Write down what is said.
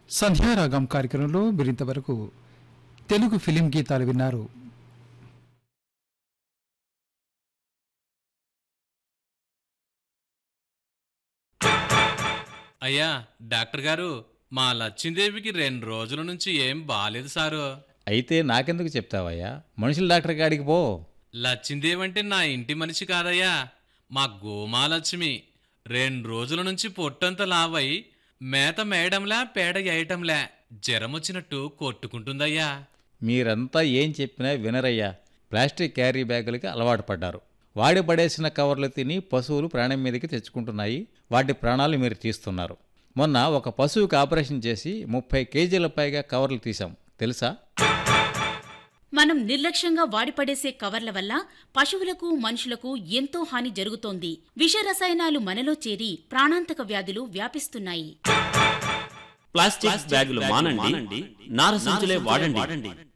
సంధ్యారాగం కార్యక్రమంలో మీరింతవరకు తెలుగు ఫిలిం గీతాలు విన్నారు అయ్యా డాక్టర్ గారు మా లచ్చిందేవికి రెండు రోజుల నుంచి ఏం బాలేదు సారు అయితే నాకెందుకు చెప్తావయ్యా మనుషుల డాక్టర్ కాడికి పో లచ్చిందేవి అంటే నా ఇంటి మనిషి కాదయ్యా మా గోమాలక్ష్మి రెండు రోజుల నుంచి పొట్టంతా లావై మేత మేయడంలా పేడ వేయటంలా జ్వరం వచ్చినట్టు కొట్టుకుంటుందయ్యా మీరంతా ఏం చెప్పినా వినరయ్యా ప్లాస్టిక్ క్యారీ బ్యాగులకి అలవాటు పడ్డారు వాడి పడేసిన కవర్లు తిని పశువులు ప్రాణం మీదకి తెచ్చుకుంటున్నాయి వాటి ప్రాణాలు మీరు తీస్తున్నారు మొన్న ఒక పశువుకి ఆపరేషన్ చేసి ముప్పై కేజీల పైగా కవర్లు తీసాం తెలుసా మనం నిర్లక్ష్యంగా వాడిపడేసే కవర్ల వల్ల పశువులకు మనుషులకు ఎంతో హాని జరుగుతోంది విష రసాయనాలు మనలో చేరి ప్రాణాంతక వ్యాధులు వ్యాపిస్తున్నాయి ప్లాస్టిక్ బ్యాగులు మానండి నార సంచులే వాడండి